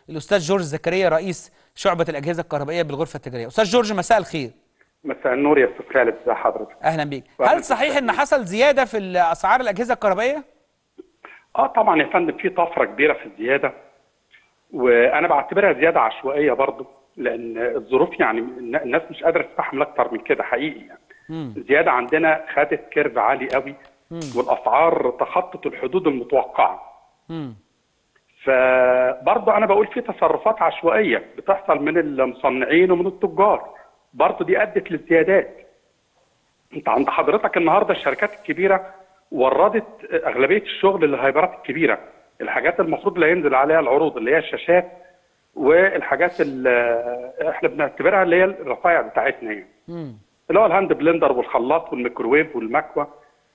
الاستاذ جورج زكريا رئيس شعبه الاجهزه الكهربائيه بالغرفه التجاريه استاذ جورج مساء الخير مساء النور يا استاذ خالد ازي حضرتك اهلا بيك وأهلا هل صحيح ان حصل زياده في اسعار الاجهزه الكهربائيه اه طبعا يا فندم في طفره كبيره في الزياده وانا بعتبرها زياده عشوائيه برضو لان الظروف يعني الناس مش قادره تستحمل اكتر من كده حقيقي يعني مم. الزياده عندنا خدت كيرف عالي قوي والاسعار تخطت الحدود المتوقعه امم فبرضه انا بقول في تصرفات عشوائيه بتحصل من المصنعين ومن التجار برضه دي ادت للزيادات انت عند حضرتك النهارده الشركات الكبيره وردت اغلبيه الشغل للهايبرات الكبيره الحاجات المفروض اللي هينزل عليها العروض اللي هي الشاشات والحاجات اللي احنا بنعتبرها اللي هي الرفايع بتاعتنا يعني امم اللي هو الهاند بلندر والخلاط والميكروويف والمكوى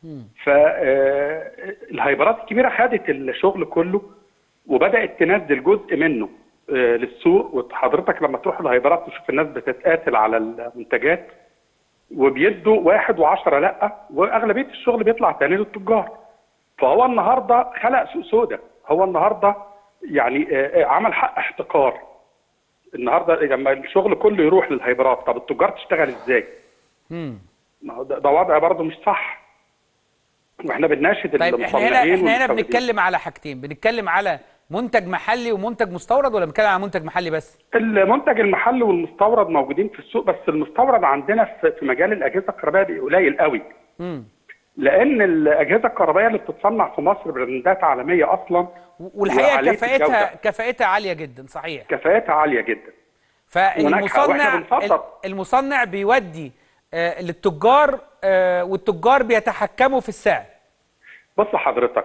فالهايبرات الكبيره خدت الشغل كله وبدات تنزل جزء منه آه، للسوق وحضرتك لما تروح الهايبرات تشوف الناس بتتقاتل على المنتجات وبيدوا واحد وعشرة لا واغلبيه الشغل بيطلع تاني للتجار فهو النهارده خلق سوق سوداء هو النهارده يعني آه، آه، عمل حق احتكار النهارده لما الشغل كله يروح للهايبرات طب التجار تشتغل ازاي؟ امم ما هو ده, ده وضع برضه مش صح واحنا بنناشد طيب احنا هنا المصنعين احنا هنا والمستوردين. بنتكلم على حاجتين بنتكلم على منتج محلي ومنتج مستورد ولا بنتكلم على منتج محلي بس المنتج المحلي والمستورد موجودين في السوق بس المستورد عندنا في في مجال الاجهزه الكهربائيه بيبقى قليل قوي امم لان الاجهزه الكهربائيه اللي بتتصنع في مصر براندات عالميه اصلا والحقيقه وعالية كفاءتها الجودة. كفاءتها عاليه جدا صحيح كفاءتها عاليه جدا فالمصنع وإحنا بنفضل. المصنع بيودي آه، للتجار آه، والتجار بيتحكموا في السعر بص حضرتك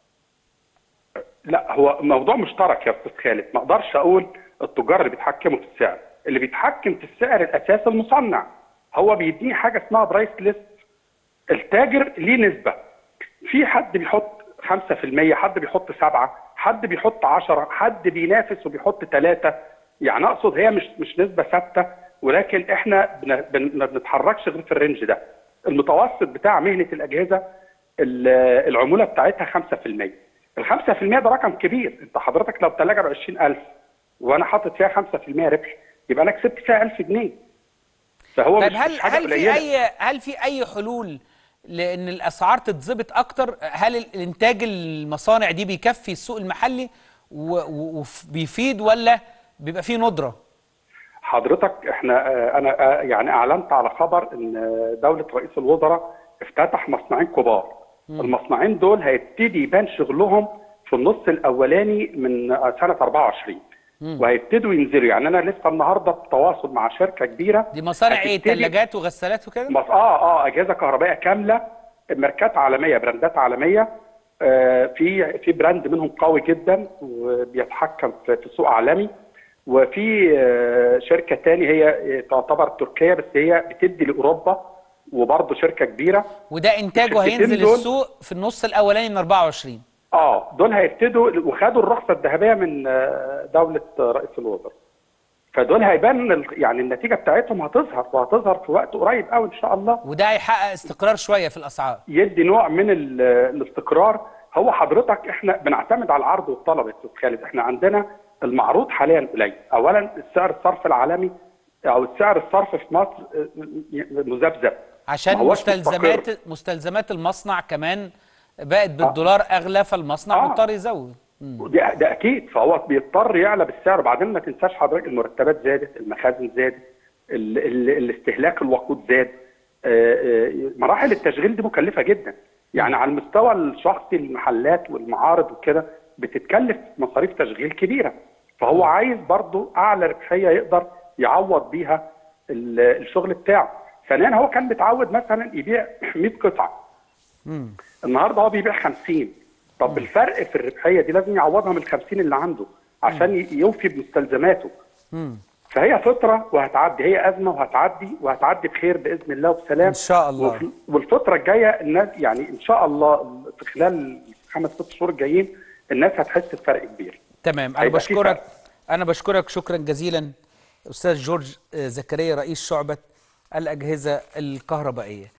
لا هو موضوع مشترك يا استاذ خالد ما اقدرش اقول التجار اللي بيتحكموا في السعر اللي بيتحكم في السعر الاساسي المصنع هو بيديني حاجه اسمها برايس ليست التاجر ليه نسبه في حد بيحط 5% حد بيحط 7 حد بيحط 10 حد بينافس وبيحط 3 يعني اقصد هي مش مش نسبه ثابته ولكن احنا بن- بن- ما بنتحركش غير في الرينج ده المتوسط بتاع مهنه الاجهزه ال- العموله بتاعتها 5% ال 5% ده رقم كبير انت حضرتك لو ثلاجه ب 20000 وانا حاطط فيها 5% ربح يبقى انا كسبت فيها 1000 جنيه فهو طيب مش هل مش حاجه هل في قليله اي هل في اي حلول لان الاسعار تتظبط اكتر هل الانتاج المصانع دي بيكفي السوق المحلي وبيفيد ولا بيبقى فيه ندره حضرتك احنا اه، انا اه، يعني اعلنت على خبر ان اه، دوله رئيس الوزراء افتتح مصنعين كبار المصنعين دول هيبتدي يبان شغلهم في النص الاولاني من اه، سنه 24 وهيبتدوا ينزلوا يعني انا لسه النهارده بتواصل مع شركه كبيره دي مصانع ايه هتبتدي- ثلاجات وغسالات وكده مص... اه اه اجهزه كهربائيه كامله ماركات عالميه براندات عالميه آه في في براند منهم قوي جدا وبيتحكم في, في سوق عالمي وفي آه شركه تاني هي آه، تعتبر تركيه بس هي بتدي لاوروبا وبرضه شركه كبيره وده انتاجه الشركتين هينزل دول- السوق في النص الاولاني من 24 اه دول هيبتدوا وخدوا الرخصه الذهبيه من آه، دوله رئيس الوزراء فدول هيبان ال- يعني النتيجه بتاعتهم هتظهر وهتظهر في وقت قريب قوي ان شاء الله وده هيحقق استقرار شويه في الاسعار يدي نوع من ال- الاستقرار هو حضرتك احنا بنعتمد على العرض والطلب يا استاذ خالد احنا عندنا المعروض حاليا قليل اولا السعر الصرف العالمي او السعر الصرف في مصر اه، مذبذب عشان ما هوش مستلزمات مستقر. مستلزمات المصنع كمان بقت بالدولار اغلى فالمصنع آه. مضطر يزود مم. ده, ده اكيد فهو بيضطر يعلى بالسعر وبعدين ما تنساش حضرتك المرتبات زادت المخازن زادت ال ال الاستهلاك الوقود زاد آه، آه، مراحل التشغيل دي مكلفه جدا يعني على المستوى الشخصي المحلات والمعارض وكده بتتكلف مصاريف تشغيل كبيره فهو عايز برضو اعلى ربحيه يقدر يعوض بيها ال- الشغل بتاعه ثانيا هو كان متعود مثلا يبيع 100 قطعه مم. النهارده هو بيبيع 50 طب الفرق في الربحيه دي لازم يعوضها من ال 50 اللي عنده عشان ي- يوفي بمستلزماته مم. فهي فتره وهتعدي هي ازمه وهتعدي وهتعدي بخير باذن الله وبسلام ان شاء الله وفي- والفتره الجايه الناس يعني ان شاء الله في خلال خمس ست شهور الجايين الناس هتحس بفرق كبير تمام انا هيبقى في بشكرك فرق. انا بشكرك شكرا جزيلا استاذ جورج آه، زكريا رئيس شعبه الاجهزه الكهربائيه